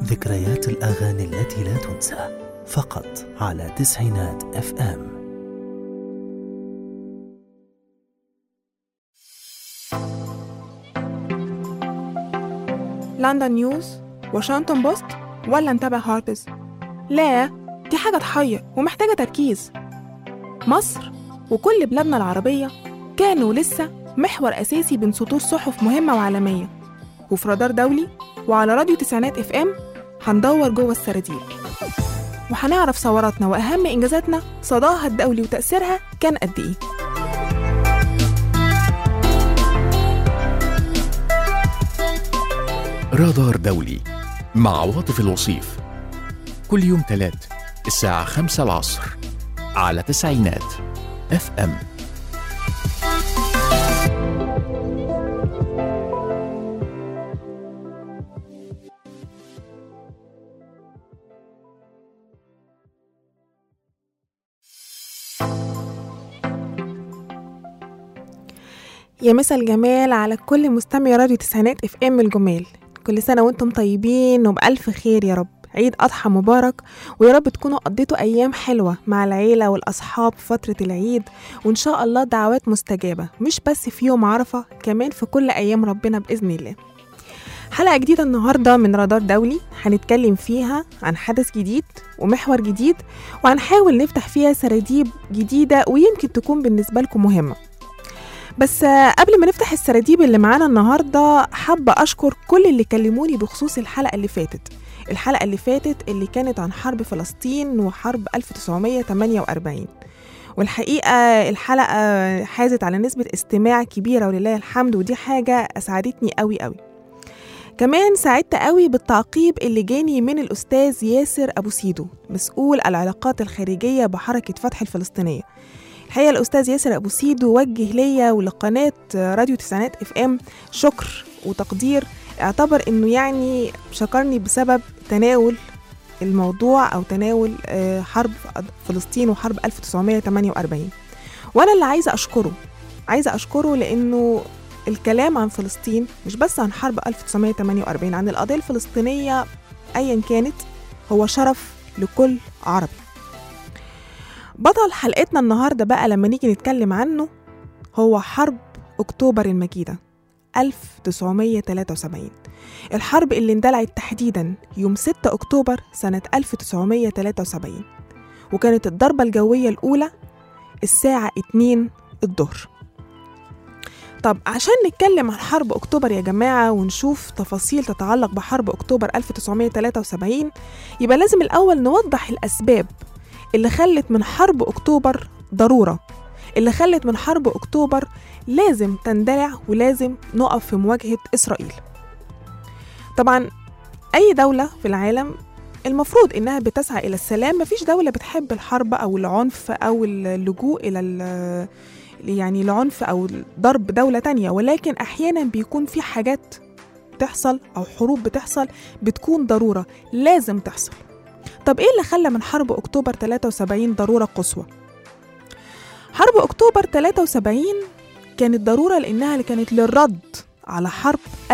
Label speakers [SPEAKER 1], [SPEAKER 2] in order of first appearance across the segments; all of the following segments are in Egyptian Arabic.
[SPEAKER 1] ذكريات الأغاني التي لا تنسى فقط على تسعينات اف ام
[SPEAKER 2] لندن نيوز واشنطن بوست ولا نتابع هارتز لا دي حاجة تحير ومحتاجة تركيز مصر وكل بلادنا العربية كانوا لسه محور أساسي بين سطور صحف مهمة وعالمية وفي رادار دولي وعلى راديو تسعينات اف ام هندور جوه السراديب وهنعرف ثوراتنا وأهم إنجازاتنا صداها الدولي وتأثيرها كان قد إيه
[SPEAKER 3] رادار دولي مع عواطف الوصيف كل يوم تلات الساعة خمسة العصر على تسعينات اف ام
[SPEAKER 2] يا مسا الجمال على كل مستمع راديو تسعينات اف ام الجمال كل سنة وانتم طيبين وبألف خير يا رب عيد أضحى مبارك ويا رب تكونوا قضيتوا أيام حلوة مع العيلة والأصحاب في فترة العيد وإن شاء الله دعوات مستجابة مش بس في يوم عرفة كمان في كل أيام ربنا بإذن الله حلقة جديدة النهاردة من رادار دولي هنتكلم فيها عن حدث جديد ومحور جديد وهنحاول نفتح فيها سراديب جديدة ويمكن تكون بالنسبة لكم مهمة بس آه، قبل ما نفتح السراديب اللي معانا النهارده حابه اشكر كل اللي كلموني بخصوص الحلقه اللي فاتت الحلقه اللي فاتت اللي كانت عن حرب فلسطين وحرب 1948 والحقيقه الحلقه حازت على نسبه استماع كبيره ولله الحمد ودي حاجه اسعدتني قوي قوي كمان سعدت قوي بالتعقيب اللي جاني من الأستاذ ياسر أبو سيدو مسؤول العلاقات الخارجية بحركة فتح الفلسطينية الحقيقه الاستاذ ياسر ابو سيدو وجه ليا ولقناه راديو تسعينات اف ام شكر وتقدير اعتبر انه يعني شكرني بسبب تناول الموضوع او تناول آه، حرب فلسطين وحرب 1948 وانا اللي عايزه اشكره عايزه اشكره لانه الكلام عن فلسطين مش بس عن حرب 1948 عن القضيه الفلسطينيه ايا كانت هو شرف لكل عربي بطل حلقتنا النهارده بقى لما نيجي نتكلم عنه هو حرب أكتوبر المجيدة 1973 الحرب اللي اندلعت تحديدا يوم 6 أكتوبر سنة 1973 وكانت الضربة الجوية الأولى الساعة 2 الظهر طب عشان نتكلم عن حرب أكتوبر يا جماعة ونشوف تفاصيل تتعلق بحرب أكتوبر 1973 يبقى لازم الأول نوضح الأسباب اللي خلت من حرب أكتوبر ضرورة اللي خلت من حرب أكتوبر لازم تندلع ولازم نقف في مواجهة إسرائيل طبعا أي دولة في العالم المفروض إنها بتسعى إلى السلام مفيش دولة بتحب الحرب أو العنف أو اللجوء إلى ال- يعني العنف أو ضرب دولة تانية ولكن أحيانا بيكون في حاجات بتحصل أو حروب بتحصل بتكون ضرورة لازم تحصل طب ايه اللي خلى من حرب اكتوبر 73 ضروره قصوى حرب اكتوبر 73 كانت ضروره لانها اللي كانت للرد على حرب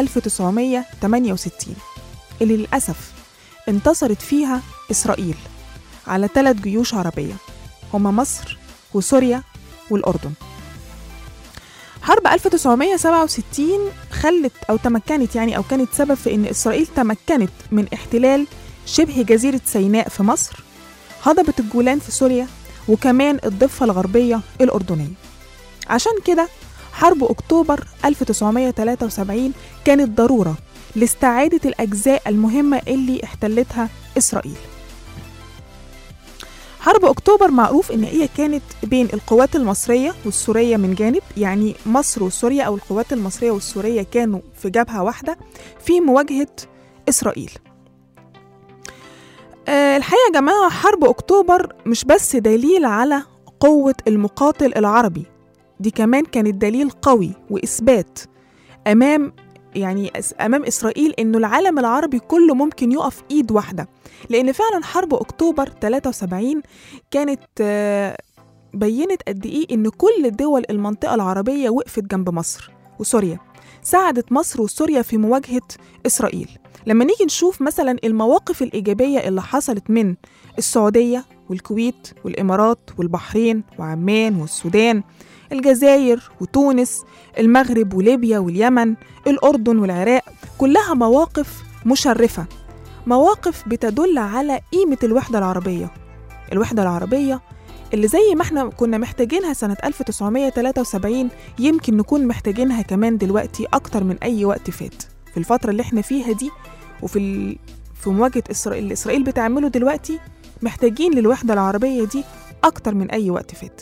[SPEAKER 2] 1968 اللي للاسف انتصرت فيها اسرائيل على ثلاث جيوش عربيه هما مصر وسوريا والاردن حرب 1967 خلت او تمكنت يعني او كانت سبب في ان اسرائيل تمكنت من احتلال شبه جزيرة سيناء في مصر هضبة الجولان في سوريا وكمان الضفة الغربية الأردنية عشان كده حرب أكتوبر 1973 كانت ضرورة لاستعادة الأجزاء المهمة اللي احتلتها إسرائيل حرب أكتوبر معروف إن هي كانت بين القوات المصرية والسورية من جانب يعني مصر وسوريا أو القوات المصرية والسورية كانوا في جبهة واحدة في مواجهة إسرائيل آه، الحقيقة يا جماعة حرب أكتوبر مش بس دليل على قوة المقاتل العربي دي كمان كانت دليل قوي وإثبات أمام يعني أس- أمام إسرائيل إنه العالم العربي كله ممكن يقف إيد واحدة لأن فعلا حرب أكتوبر 73 كانت آه، بينت قد إيه إن كل دول المنطقة العربية وقفت جنب مصر وسوريا ساعدت مصر وسوريا في مواجهة إسرائيل لما نيجي نشوف مثلا المواقف الإيجابية اللي حصلت من السعودية والكويت والإمارات والبحرين وعمان والسودان الجزائر وتونس المغرب وليبيا واليمن الأردن والعراق كلها مواقف مشرفة مواقف بتدل على قيمة الوحدة العربية الوحدة العربية اللي زي ما احنا كنا محتاجينها سنة 1973 يمكن نكون محتاجينها كمان دلوقتي أكتر من أي وقت فات في الفترة اللي احنا فيها دي وفي ال... في مواجهة إسرائيل اللي إسرائيل بتعمله دلوقتي محتاجين للوحدة العربية دي أكتر من أي وقت فات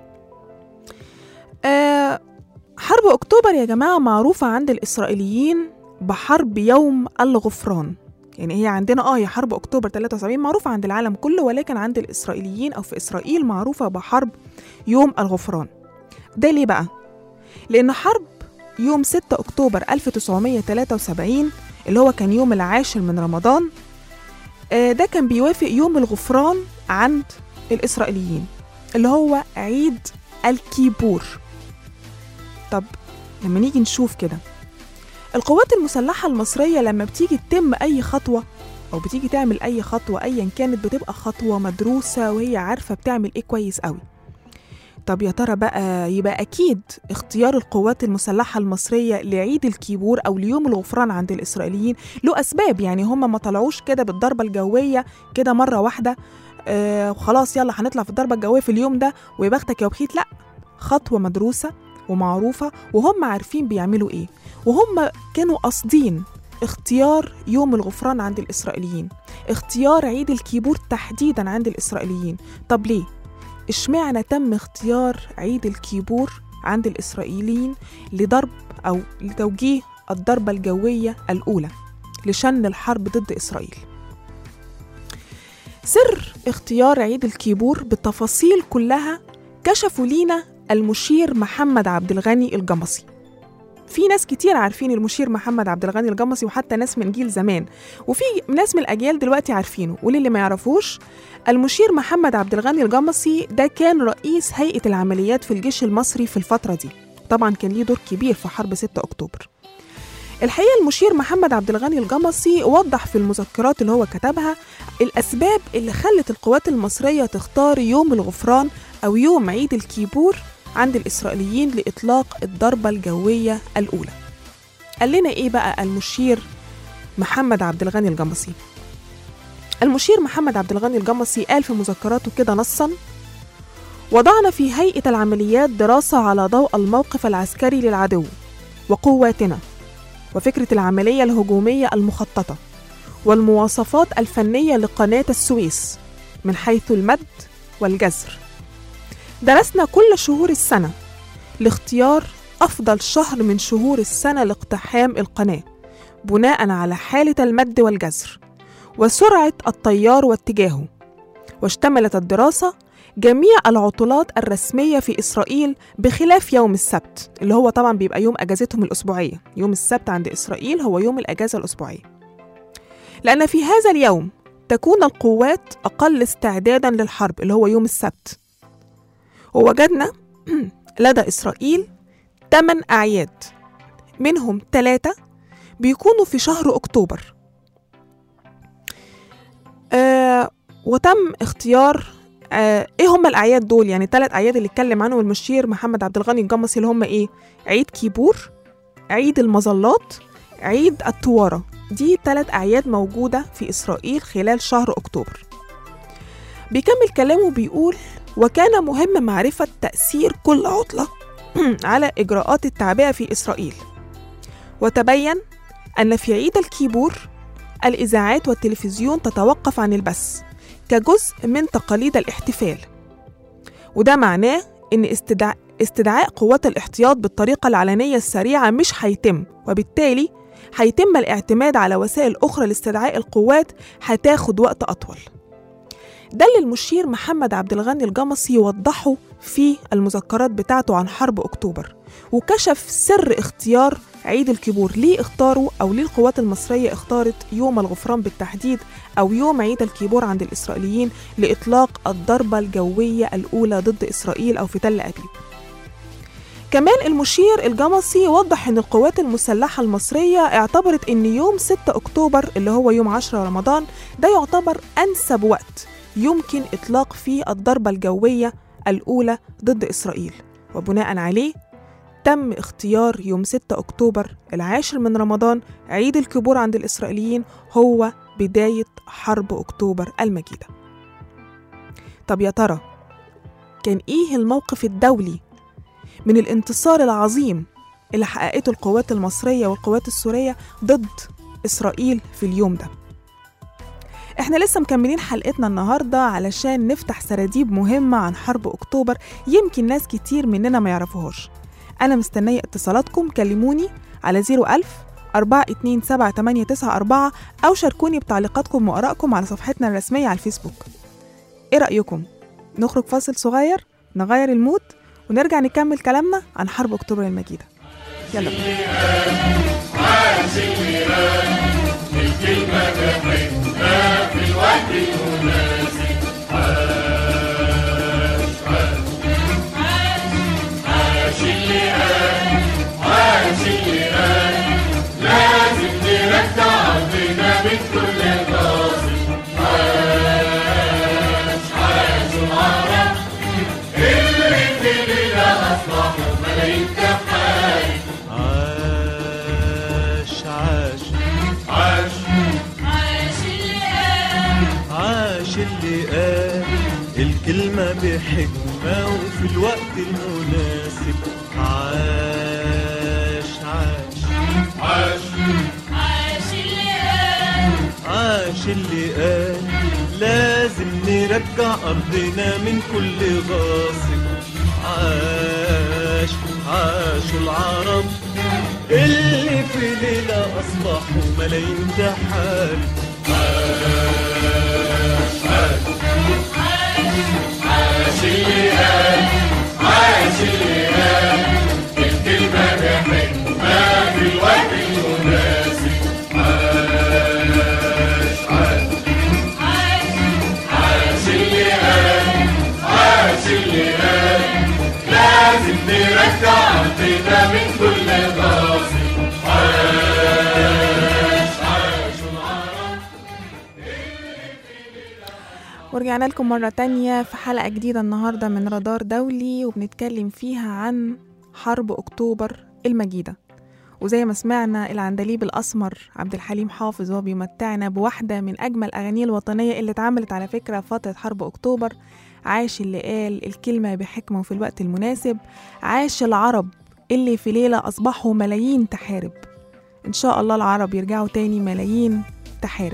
[SPEAKER 2] آه حرب أكتوبر يا جماعة معروفة عند الإسرائيليين بحرب يوم الغفران يعني هي عندنا اه هي حرب اكتوبر 73 معروفه عند العالم كله ولكن عند الاسرائيليين او في اسرائيل معروفه بحرب يوم الغفران ده ليه بقى لان حرب يوم 6 اكتوبر 1973 اللي هو كان يوم العاشر من رمضان آه ده كان بيوافق يوم الغفران عند الاسرائيليين اللي هو عيد الكيبور طب لما نيجي نشوف كده القوات المسلحة المصرية لما بتيجي تتم أي خطوة أو بتيجي تعمل أي خطوة أيا كانت بتبقى خطوة مدروسة وهي عارفة بتعمل إيه كويس قوي طب يا ترى بقى يبقى أكيد اختيار القوات المسلحة المصرية لعيد الكيبور أو ليوم الغفران عند الإسرائيليين له أسباب يعني هم ما طلعوش كده بالضربة الجوية كده مرة واحدة آه وخلاص يلا هنطلع في الضربة الجوية في اليوم ده ويا بختك يا بخيت لأ خطوة مدروسة ومعروفة وهم عارفين بيعملوا إيه وهم كانوا قاصدين اختيار يوم الغفران عند الإسرائيليين اختيار عيد الكيبور تحديدا عند الإسرائيليين طب ليه؟ اشمعنى تم اختيار عيد الكيبور عند الإسرائيليين لضرب أو لتوجيه الضربة الجوية الأولى لشن الحرب ضد إسرائيل سر اختيار عيد الكيبور بالتفاصيل كلها كشفوا لينا المشير محمد عبد الغني الجمصي في ناس كتير عارفين المشير محمد عبد الغني الجمصي وحتى ناس من جيل زمان وفي ناس من الاجيال دلوقتي عارفينه وللي ما يعرفوش المشير محمد عبد الغني الجمصي ده كان رئيس هيئه العمليات في الجيش المصري في الفتره دي طبعا كان ليه دور كبير في حرب 6 اكتوبر الحقيقه المشير محمد عبد الغني الجمصي وضح في المذكرات اللي هو كتبها الاسباب اللي خلت القوات المصريه تختار يوم الغفران او يوم عيد الكيبور عند الإسرائيليين لإطلاق الضربة الجوية الأولى قال لنا إيه بقى المشير محمد عبد الغني الجمصي المشير محمد عبد الغني الجمصي قال في مذكراته كده نصا وضعنا في هيئة العمليات دراسة على ضوء الموقف العسكري للعدو وقواتنا وفكرة العملية الهجومية المخططة والمواصفات الفنية لقناة السويس من حيث المد والجزر درسنا كل شهور السنة لاختيار أفضل شهر من شهور السنة لاقتحام القناة بناء على حالة المد والجزر وسرعة التيار واتجاهه واشتملت الدراسة جميع العطلات الرسمية في إسرائيل بخلاف يوم السبت اللي هو طبعا بيبقى يوم أجازتهم الأسبوعية يوم السبت عند إسرائيل هو يوم الأجازة الأسبوعية لأن في هذا اليوم تكون القوات أقل استعدادا للحرب اللي هو يوم السبت ووجدنا لدى إسرائيل 8 أعياد منهم ثلاثة بيكونوا في شهر أكتوبر آه وتم اختيار آه ايه هم الاعياد دول يعني ثلاث اعياد اللي اتكلم عنهم المشير محمد عبد الغني الجمصي اللي هم ايه عيد كيبور عيد المظلات عيد التوارة دي ثلاث اعياد موجودة في اسرائيل خلال شهر اكتوبر بيكمل كلامه بيقول وكان مهم معرفة تأثير كل عطلة على إجراءات التعبئة في إسرائيل وتبين أن في عيد الكيبور الإذاعات والتلفزيون تتوقف عن البث كجزء من تقاليد الاحتفال وده معناه إن استدعاء, استدعاء قوات الاحتياط بالطريقة العلنية السريعة مش هيتم وبالتالي هيتم الاعتماد على وسائل أخرى لاستدعاء القوات هتاخد وقت أطول ده اللي المشير محمد عبد الغني الجمصي وضحه في المذكرات بتاعته عن حرب أكتوبر وكشف سر اختيار عيد الكيبور ليه اختاروا أو ليه القوات المصرية اختارت يوم الغفران بالتحديد أو يوم عيد الكيبور عند الإسرائيليين لإطلاق الضربة الجوية الأولى ضد إسرائيل أو في تل أبيب كمان المشير الجمصي وضح ان القوات المسلحة المصرية اعتبرت ان يوم 6 اكتوبر اللي هو يوم 10 رمضان ده يعتبر انسب وقت يمكن اطلاق فيه الضربة الجوية الاولى ضد اسرائيل وبناء عليه تم اختيار يوم 6 اكتوبر العاشر من رمضان عيد الكبور عند الاسرائيليين هو بداية حرب اكتوبر المجيدة طب يا ترى كان ايه الموقف الدولي من الانتصار العظيم اللي حققته القوات المصرية والقوات السورية ضد إسرائيل في اليوم ده احنا لسه مكملين حلقتنا النهاردة علشان نفتح سراديب مهمة عن حرب أكتوبر يمكن ناس كتير مننا ما يعرفوهاش أنا مستنية اتصالاتكم كلموني على 01000 427 أو شاركوني بتعليقاتكم وآرائكم على صفحتنا الرسمية على الفيسبوك إيه رأيكم؟ نخرج فاصل صغير نغير المود ونرجع نكمل كلامنا عن حرب أكتوبر المجيدة يلا بينا
[SPEAKER 4] عاش عاش عاش اللي قال الكلمة بحكمة وفي الوقت المناسب عاش عاش عاش اللي قال لازم نرجع أرضنا من كل غاصب عاش عاش العرب اللي في ليلة أصبحوا ملايين تحارب
[SPEAKER 2] ورجعنا لكم مرة تانية في حلقة جديدة النهاردة من رادار دولي وبنتكلم فيها عن حرب أكتوبر المجيدة وزي ما سمعنا العندليب الأسمر عبد الحليم حافظ وهو بيمتعنا بواحدة من أجمل أغانيه الوطنية اللي اتعملت على فكرة في فترة حرب أكتوبر عاش اللي قال الكلمة بحكمة وفي الوقت المناسب عاش العرب اللي في ليلة أصبحوا ملايين تحارب إن شاء الله العرب يرجعوا تاني ملايين تحارب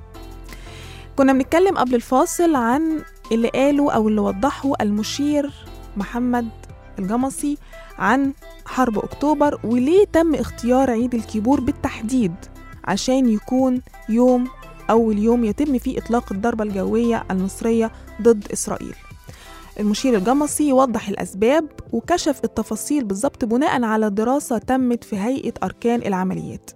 [SPEAKER 2] كنا بنتكلم قبل الفاصل عن اللي قاله أو اللي وضحه المشير محمد الجمصي عن حرب أكتوبر وليه تم اختيار عيد الكيبور بالتحديد عشان يكون يوم أول يوم يتم فيه إطلاق الضربة الجوية المصرية ضد إسرائيل المشير الجمصي وضح الأسباب وكشف التفاصيل بالظبط بناء على دراسة تمت في هيئة أركان العمليات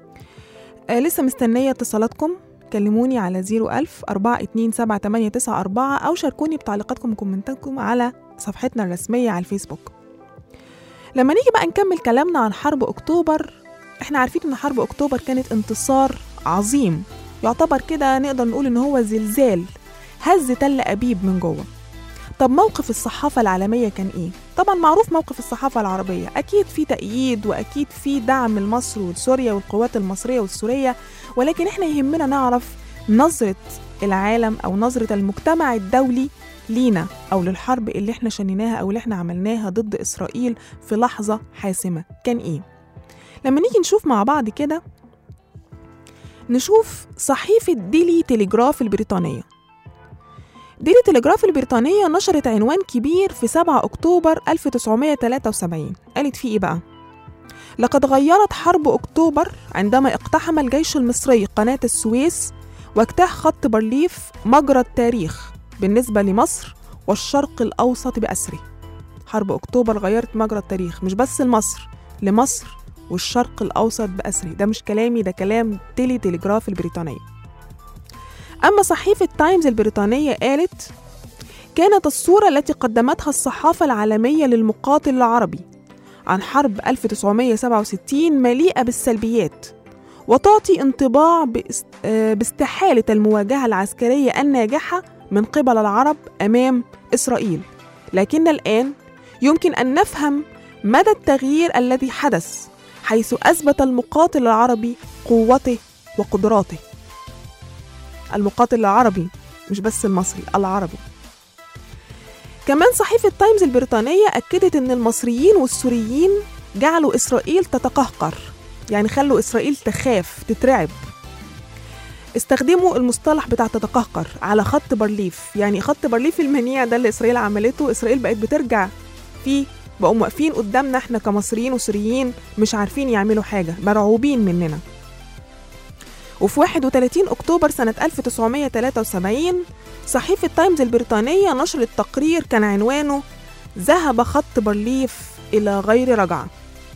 [SPEAKER 2] آه لسه مستنية اتصالاتكم كلموني على 01000 427 أو شاركوني بتعليقاتكم وكومنتاتكم على صفحتنا الرسمية على الفيسبوك لما نيجي بقى نكمل كلامنا عن حرب أكتوبر احنا عارفين ان حرب أكتوبر كانت انتصار عظيم يعتبر كده نقدر نقول ان هو زلزال هز تل أبيب من جوه طب موقف الصحافة العالمية كان إيه؟ طبعا معروف موقف الصحافة العربية أكيد في تأييد وأكيد في دعم لمصر وسوريا والقوات المصرية والسورية ولكن إحنا يهمنا نعرف نظرة العالم أو نظرة المجتمع الدولي لينا أو للحرب اللي إحنا شنيناها أو اللي إحنا عملناها ضد إسرائيل في لحظة حاسمة كان إيه؟ لما نيجي نشوف مع بعض كده نشوف صحيفة ديلي تليجراف البريطانية ديلي تليجراف البريطانية نشرت عنوان كبير في 7 أكتوبر 1973 قالت فيه إيه بقى؟ لقد غيرت حرب أكتوبر عندما اقتحم الجيش المصري قناة السويس واجتاح خط بارليف مجرى التاريخ بالنسبة لمصر والشرق الأوسط بأسره حرب أكتوبر غيرت مجرى التاريخ مش بس لمصر لمصر والشرق الأوسط بأسره ده مش كلامي ده كلام ديلي تليجراف البريطانية أما صحيفة تايمز البريطانية قالت كانت الصورة التي قدمتها الصحافة العالمية للمقاتل العربي عن حرب 1967 مليئة بالسلبيات وتعطي انطباع باس- آه، باستحالة المواجهة العسكرية الناجحة من قبل العرب أمام إسرائيل لكن الآن يمكن أن نفهم مدى التغيير الذي حدث حيث أثبت المقاتل العربي قوته وقدراته المقاتل العربي مش بس المصري العربي كمان صحيفة تايمز البريطانية أكدت أن المصريين والسوريين جعلوا إسرائيل تتقهقر يعني خلوا إسرائيل تخاف تترعب استخدموا المصطلح بتاع تتقهقر على خط بارليف يعني خط بارليف المنيع ده اللي إسرائيل عملته إسرائيل بقت بترجع فيه بقوا واقفين قدامنا احنا كمصريين وسوريين مش عارفين يعملوا حاجة مرعوبين مننا وفي 31 أكتوبر سنة 1973 صحيفة تايمز البريطانية نشرت تقرير كان عنوانه ذهب خط بارليف إلى غير رجعة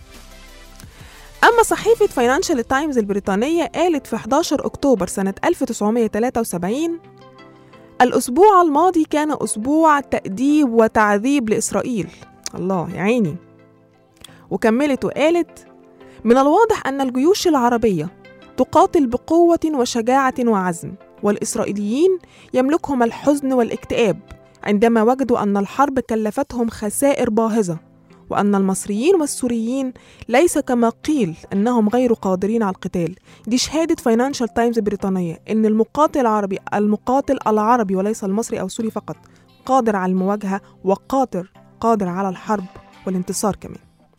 [SPEAKER 2] أما صحيفة فاينانشال تايمز البريطانية قالت في 11 أكتوبر سنة 1973 الأسبوع الماضي كان أسبوع تأديب وتعذيب لإسرائيل الله يا عيني وكملت وقالت من الواضح أن الجيوش العربية تقاتل بقوة وشجاعة وعزم والإسرائيليين يملكهم الحزن والاكتئاب عندما وجدوا أن الحرب كلفتهم خسائر باهظة وأن المصريين والسوريين ليس كما قيل أنهم غير قادرين على القتال دي شهادة فاينانشال تايمز البريطانية أن المقاتل العربي المقاتل العربي وليس المصري أو السوري فقط قادر على المواجهة وقادر قادر على الحرب والانتصار كمان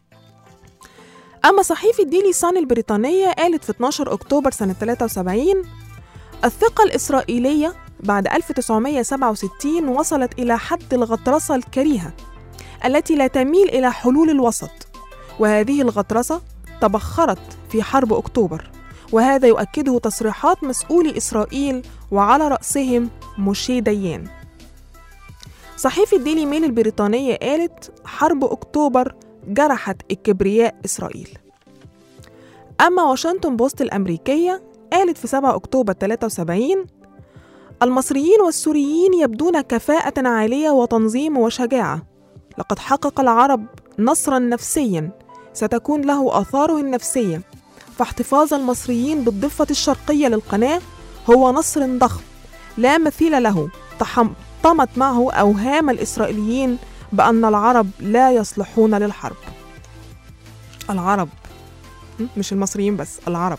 [SPEAKER 2] أما صحيفة ديلي سان البريطانية قالت في 12 أكتوبر سنة 73 الثقة الإسرائيلية بعد 1967 وصلت إلى حد الغطرسة الكريهة التي لا تميل إلى حلول الوسط وهذه الغطرسة تبخرت في حرب أكتوبر وهذا يؤكده تصريحات مسؤولي إسرائيل وعلى رأسهم موشي ديان صحيفة ديلي ميل البريطانية قالت حرب أكتوبر جرحت الكبرياء إسرائيل أما واشنطن بوست الأمريكية قالت في 7 أكتوبر 73 المصريين والسوريين يبدون كفاءة عالية وتنظيم وشجاعة لقد حقق العرب نصرا نفسيا ستكون له آثاره النفسية فاحتفاظ المصريين بالضفة الشرقية للقناة هو نصر ضخم لا مثيل له تحطمت معه أوهام الإسرائيليين بأن العرب لا يصلحون للحرب العرب م? مش المصريين بس العرب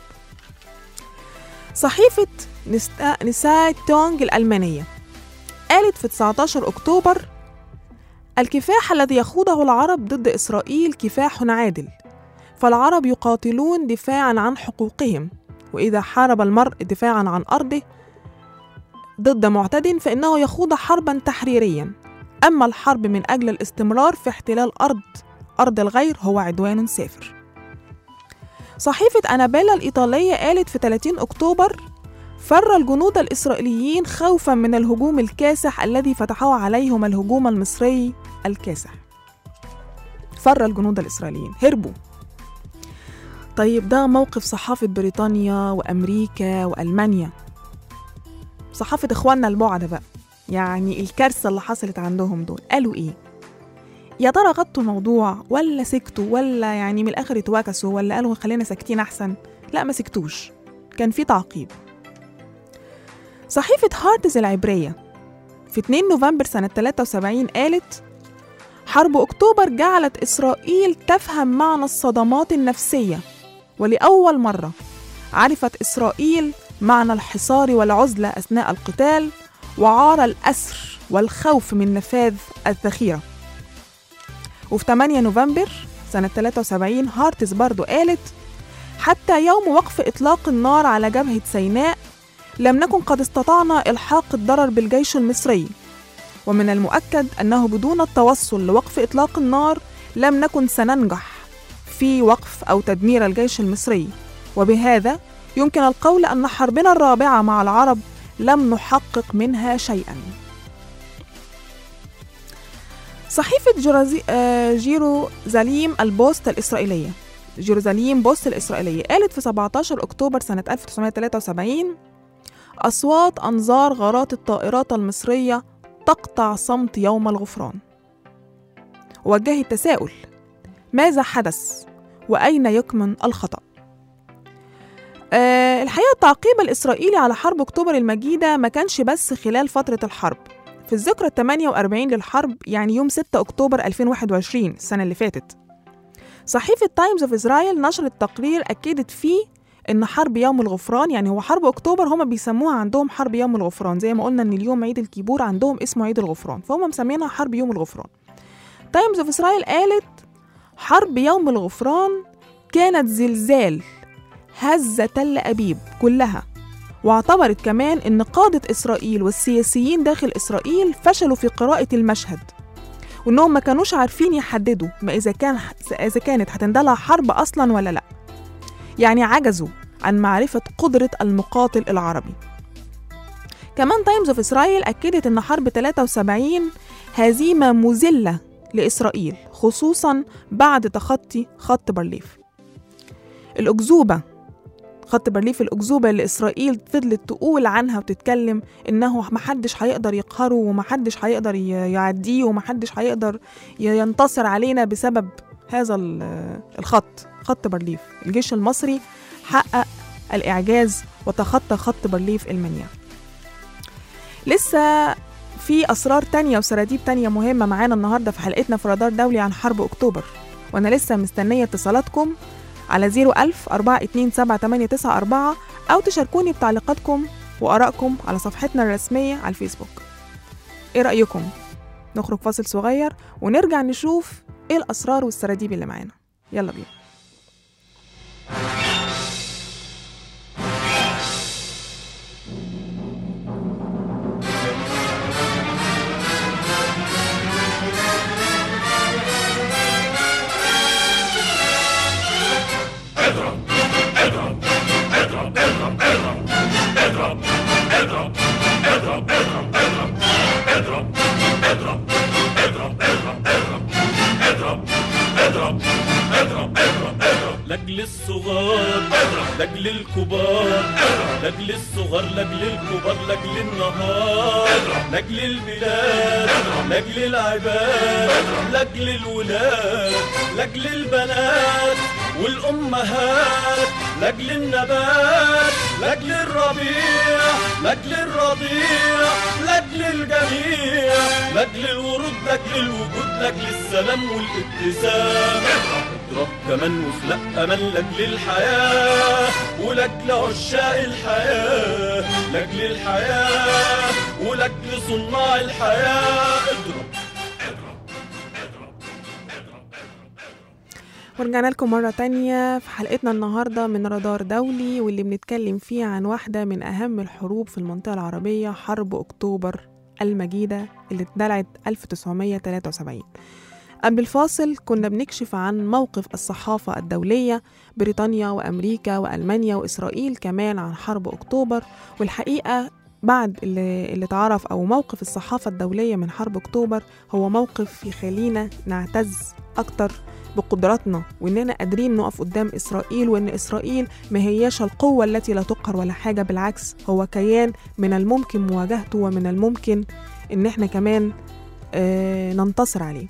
[SPEAKER 2] صحيفة نستا- نساء تونج الألمانية قالت في 19 أكتوبر الكفاح الذي يخوضه العرب ضد إسرائيل كفاح عادل فالعرب يقاتلون دفاعا عن حقوقهم وإذا حارب المرء دفاعا عن أرضه ضد معتد فإنه يخوض حربا تحريريا أما الحرب من أجل الاستمرار في احتلال أرض أرض الغير هو عدوان سافر صحيفة أنابيلا الإيطالية قالت في 30 أكتوبر فر الجنود الإسرائيليين خوفا من الهجوم الكاسح الذي فتحه عليهم الهجوم المصري الكاسح فر الجنود الإسرائيليين هربوا طيب ده موقف صحافة بريطانيا وأمريكا وألمانيا صحافة إخواننا البعدة بقى يعني الكارثة اللي حصلت عندهم دول قالوا إيه؟ يا ترى غطوا الموضوع ولا سكتوا ولا يعني من الآخر اتوكسوا ولا قالوا خلينا ساكتين أحسن لا ما سكتوش كان في تعقيب صحيفة هارتز العبرية في 2 نوفمبر سنة 73 قالت حرب أكتوبر جعلت إسرائيل تفهم معنى الصدمات النفسية ولأول مرة عرفت إسرائيل معنى الحصار والعزلة أثناء القتال وعار الأسر والخوف من نفاذ الذخيرة وفي 8 نوفمبر سنة 73 هارتز برضو قالت حتى يوم وقف إطلاق النار على جبهة سيناء لم نكن قد استطعنا إلحاق الضرر بالجيش المصري ومن المؤكد أنه بدون التوصل لوقف إطلاق النار لم نكن سننجح في وقف أو تدمير الجيش المصري وبهذا يمكن القول أن حربنا الرابعة مع العرب لم نحقق منها شيئا صحيفة جرازي... آه، جيروزاليم البوست الإسرائيلية جيروزاليم بوست الإسرائيلية قالت في 17 أكتوبر سنة 1973 أصوات أنظار غارات الطائرات المصرية تقطع صمت يوم الغفران وجهت تساؤل ماذا حدث وأين يكمن الخطأ أه الحقيقة التعقيب الإسرائيلي على حرب أكتوبر المجيدة ما كانش بس خلال فترة الحرب في الذكرى 48 للحرب يعني يوم 6 أكتوبر 2021 السنة اللي فاتت صحيفة تايمز اوف إسرائيل نشرت تقرير أكدت فيه إن حرب يوم الغفران يعني هو حرب أكتوبر هما بيسموها عندهم حرب يوم الغفران زي ما قلنا إن اليوم عيد الكيبور عندهم اسمه عيد الغفران فهم مسمينها حرب يوم الغفران تايمز اوف إسرائيل قالت حرب يوم الغفران كانت زلزال هز تل أبيب كلها واعتبرت كمان إن قادة إسرائيل والسياسيين داخل إسرائيل فشلوا في قراءة المشهد وإنهم ما كانوش عارفين يحددوا ما إذا كان إذا كانت هتندلع حرب أصلا ولا لأ يعني عجزوا عن معرفة قدرة المقاتل العربي كمان تايمز اوف إسرائيل أكدت إن حرب 73 هزيمة مذلة لإسرائيل خصوصا بعد تخطي خط بارليف الأكذوبة خط بارليف الأكذوبة اللي إسرائيل فضلت تقول عنها وتتكلم إنه محدش هيقدر يقهره ومحدش هيقدر ي- يعديه ومحدش هيقدر ي- ينتصر علينا بسبب هذا ال- الخط خط بارليف الجيش المصري حقق الإعجاز وتخطى خط بارليف المنيا لسه في أسرار تانية وسراديب تانية مهمة معانا النهاردة في حلقتنا في رادار دولي عن حرب أكتوبر وأنا لسه مستنية اتصالاتكم على 01000 427 أو تشاركوني بتعليقاتكم وآرائكم على صفحتنا الرسمية على الفيسبوك إيه رأيكم؟ نخرج فاصل صغير ونرجع نشوف إيه الأسرار والسراديب اللي معانا يلا بينا
[SPEAKER 4] لاجل الصغار لاجل الكبار لاجل الصغار لاجل الكبار لاجل النهار لاجل البلاد لاجل العباد لاجل الولاد لاجل البنات والامهات لاجل النبات لاجل الربيع لاجل الرضيع لاجل الجميع لاجل الورود لاجل الوجود لاجل السلام والابتسام اضرب كمان واخلق امل لاجل الحياه ولاجل عشاق الحياه لاجل الحياه ولاجل صناع الحياه اضرب
[SPEAKER 2] ورجعنا لكم مرة تانية في حلقتنا النهاردة من رادار دولي واللي بنتكلم فيه عن واحدة من أهم الحروب في المنطقة العربية حرب أكتوبر المجيدة اللي اتدلعت 1973 قبل الفاصل كنا بنكشف عن موقف الصحافة الدولية بريطانيا وأمريكا وألمانيا وإسرائيل كمان عن حرب أكتوبر والحقيقة بعد اللي, اللي اتعرف أو موقف الصحافة الدولية من حرب أكتوبر هو موقف يخلينا نعتز أكتر بقدراتنا وإننا قادرين نقف قدام إسرائيل وإن إسرائيل ما هياش القوة التي لا تقهر ولا حاجة بالعكس هو كيان من الممكن مواجهته ومن الممكن إن إحنا كمان آه ننتصر عليه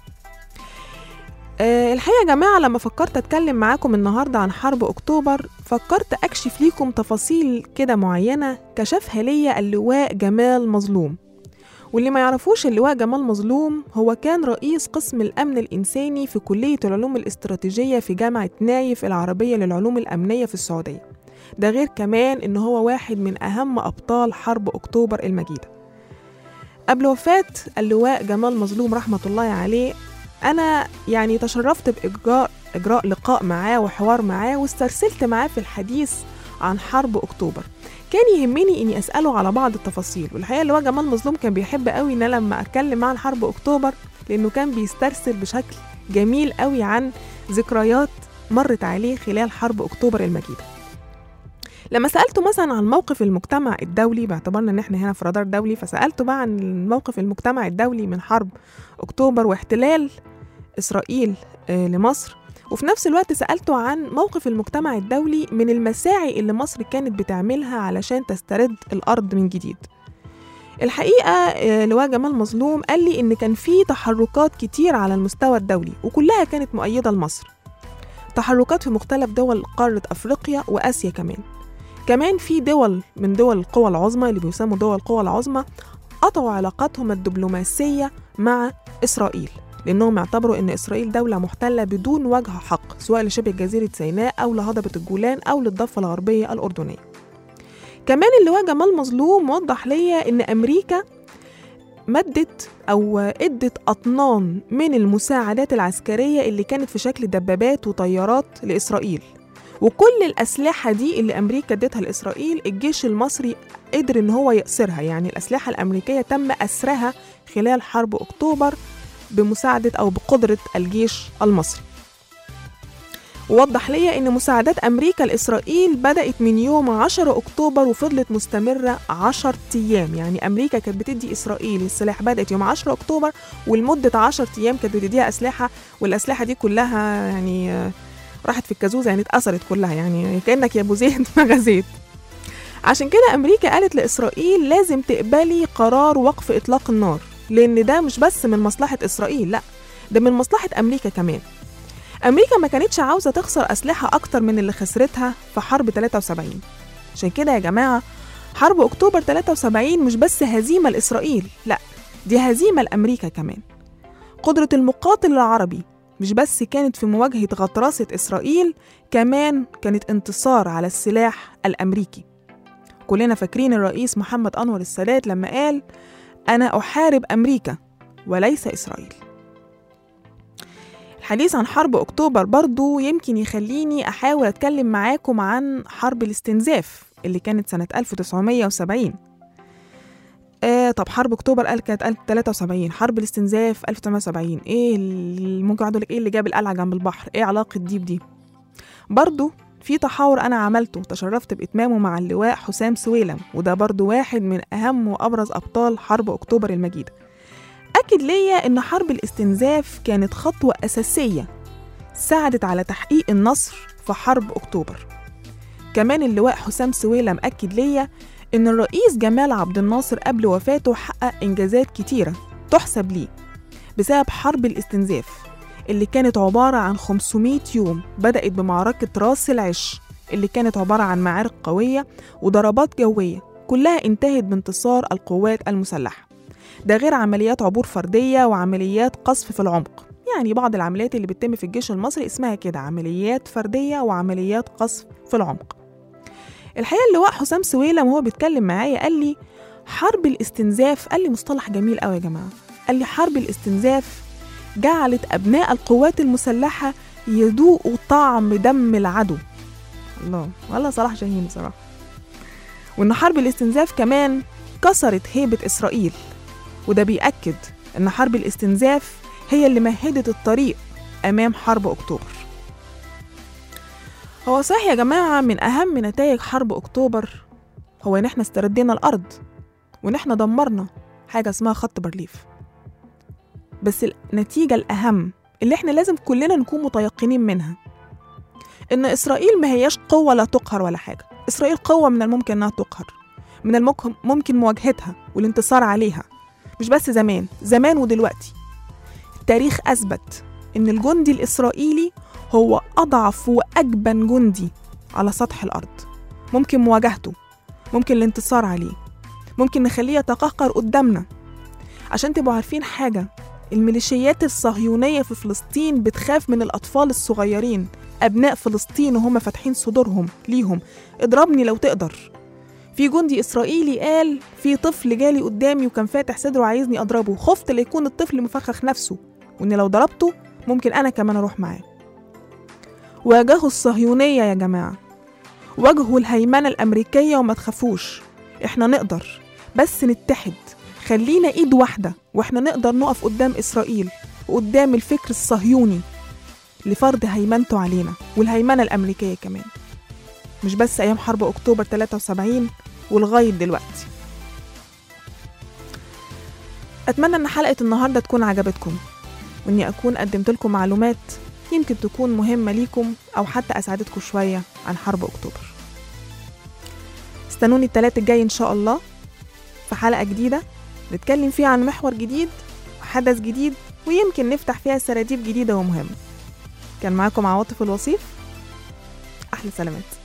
[SPEAKER 2] آه الحقيقة يا جماعة لما فكرت أتكلم معاكم النهاردة عن حرب أكتوبر فكرت أكشف ليكم تفاصيل كده معينة كشفها ليا اللواء جمال مظلوم واللي ما يعرفوش اللواء جمال مظلوم هو كان رئيس قسم الأمن الإنساني في كلية العلوم الاستراتيجية في جامعة نايف العربية للعلوم الأمنية في السعودية ده غير كمان إن هو واحد من أهم أبطال حرب أكتوبر المجيدة قبل وفاة اللواء جمال مظلوم رحمة الله عليه أنا يعني تشرفت بإجراء إجراء لقاء معاه وحوار معاه واسترسلت معاه في الحديث عن حرب أكتوبر كان يهمني اني اساله على بعض التفاصيل والحقيقه اللي هو جمال مظلوم كان بيحب قوي ان انا لما اتكلم معاه عن حرب اكتوبر لانه كان بيسترسل بشكل جميل قوي عن ذكريات مرت عليه خلال حرب اكتوبر المجيده لما سالته مثلا عن موقف المجتمع الدولي باعتبارنا ان احنا هنا في رادار دولي فسالته بقى عن موقف المجتمع الدولي من حرب اكتوبر واحتلال اسرائيل آه، لمصر وفي نفس الوقت سألته عن موقف المجتمع الدولي من المساعي اللي مصر كانت بتعملها علشان تسترد الأرض من جديد الحقيقة آه، لواء جمال مظلوم قال لي إن كان في تحركات كتير على المستوى الدولي وكلها كانت مؤيدة لمصر تحركات في مختلف دول قارة أفريقيا وآسيا كمان كمان في دول من دول القوى العظمى اللي بيسموا دول القوى العظمى قطعوا علاقاتهم الدبلوماسية مع إسرائيل لأنهم اعتبروا أن إسرائيل دولة محتلة بدون وجه حق سواء لشبه جزيرة سيناء أو لهضبة الجولان أو للضفة الغربية الأردنية كمان اللواء جمال مظلوم وضح ليا أن أمريكا مدت أو ادت أطنان من المساعدات العسكرية اللي كانت في شكل دبابات وطيارات لإسرائيل وكل الأسلحة دي اللي أمريكا ادتها لإسرائيل الجيش المصري قدر إن هو يأسرها يعني الأسلحة الأمريكية تم أسرها خلال حرب أكتوبر بمساعدة أو بقدرة الجيش المصري ووضح ليا إن مساعدات أمريكا لإسرائيل بدأت من يوم 10 أكتوبر وفضلت مستمرة 10 أيام يعني أمريكا كانت بتدي إسرائيل السلاح بدأت يوم 10 أكتوبر ولمدة 10 أيام كانت بتديها أسلحة والأسلحة دي كلها يعني آه، راحت في الكازوزة يعني اتأثرت كلها يعني كأنك يا أبو زيد ما غزيت عشان كده أمريكا قالت لإسرائيل لازم تقبلي قرار وقف إطلاق النار لأن ده مش بس من مصلحة إسرائيل لأ ده من مصلحة أمريكا كمان أمريكا ما كانتش عاوزة تخسر أسلحة أكتر من اللي خسرتها في حرب 73 عشان كده يا جماعة حرب أكتوبر 73 مش بس هزيمة لإسرائيل لأ دي هزيمة لأمريكا كمان قدرة المقاتل العربي مش بس كانت في مواجهة غطرسة إسرائيل كمان كانت انتصار على السلاح الأمريكي كلنا فاكرين الرئيس محمد أنور السادات لما قال أنا أحارب أمريكا وليس إسرائيل الحديث عن حرب أكتوبر برضو يمكن يخليني أحاول أتكلم معاكم عن حرب الاستنزاف اللي كانت سنة 1970 آه طب حرب أكتوبر قال كانت 1073 حرب الاستنزاف 1970 إيه اللي ممكن أقول لك إيه اللي جاب القلعة جنب البحر إيه علاقة دي بدي برضو في تحاور أنا عملته تشرفت بإتمامه مع اللواء حسام سويلم وده برضو واحد من أهم وأبرز أبطال حرب أكتوبر المجيدة أكد ليا إن حرب الاستنزاف كانت خطوة أساسية ساعدت على تحقيق النصر في حرب أكتوبر كمان اللواء حسام سويلم أكد ليا إن الرئيس جمال عبد الناصر قبل وفاته حقق إنجازات كتيرة تحسب ليه بسبب حرب الاستنزاف اللي كانت عبارة عن 500 يوم بدأت بمعركة راس العش اللي كانت عبارة عن معارك قوية وضربات جوية كلها انتهت بانتصار القوات المسلحة ده غير عمليات عبور فردية وعمليات قصف في العمق يعني بعض العمليات اللي بتتم في الجيش المصري اسمها كده عمليات فردية وعمليات قصف في العمق الحقيقة اللواء حسام سويلم وهو بيتكلم معايا قال لي حرب الاستنزاف قال لي مصطلح جميل قوي يا جماعة قال لي حرب الاستنزاف جعلت أبناء القوات المسلحة يذوقوا طعم دم العدو الله والله صلاح جاهين بصراحة وإن حرب الاستنزاف كمان كسرت هيبة إسرائيل وده بيأكد إن حرب الاستنزاف هي اللي مهدت الطريق أمام حرب أكتوبر هو صحيح يا جماعة من أهم نتائج حرب أكتوبر هو إن إحنا استردينا الأرض وإن إحنا دمرنا حاجة اسمها خط بارليف بس النتيجة الأهم اللي إحنا لازم كلنا نكون متيقنين منها إن إسرائيل ما هياش قوة لا تقهر ولا حاجة إسرائيل قوة من الممكن إنها تقهر من الممكن ممكن مواجهتها والانتصار عليها مش بس زمان زمان ودلوقتي التاريخ أثبت إن الجندي الإسرائيلي هو أضعف وأجبن جندي على سطح الأرض ممكن مواجهته ممكن الانتصار عليه ممكن نخليه يتقهقر قدامنا عشان تبقوا عارفين حاجة الميليشيات الصهيونية في فلسطين بتخاف من الأطفال الصغيرين أبناء فلسطين وهم فاتحين صدورهم ليهم اضربني لو تقدر في جندي إسرائيلي قال في طفل جالي قدامي وكان فاتح صدره عايزني أضربه خفت ليكون الطفل مفخخ نفسه وإن لو ضربته ممكن أنا كمان أروح معاه واجهوا الصهيونية يا جماعة واجهوا الهيمنة الأمريكية وما تخافوش إحنا نقدر بس نتحد خلينا إيد واحدة وإحنا نقدر نقف قدام إسرائيل وقدام الفكر الصهيوني لفرض هيمنته علينا والهيمنة الأمريكية كمان مش بس أيام حرب أكتوبر 73 ولغاية دلوقتي أتمنى إن حلقة النهاردة تكون عجبتكم وإني أكون قدمت لكم معلومات يمكن تكون مهمة ليكم أو حتى أساعدتكم شوية عن حرب أكتوبر استنوني التلات الجاي إن شاء الله في حلقة جديدة نتكلم فيها عن محور جديد وحدث جديد ويمكن نفتح فيها سراديب جديدة ومهمة كان معاكم عواطف الوصيف احلى سلامات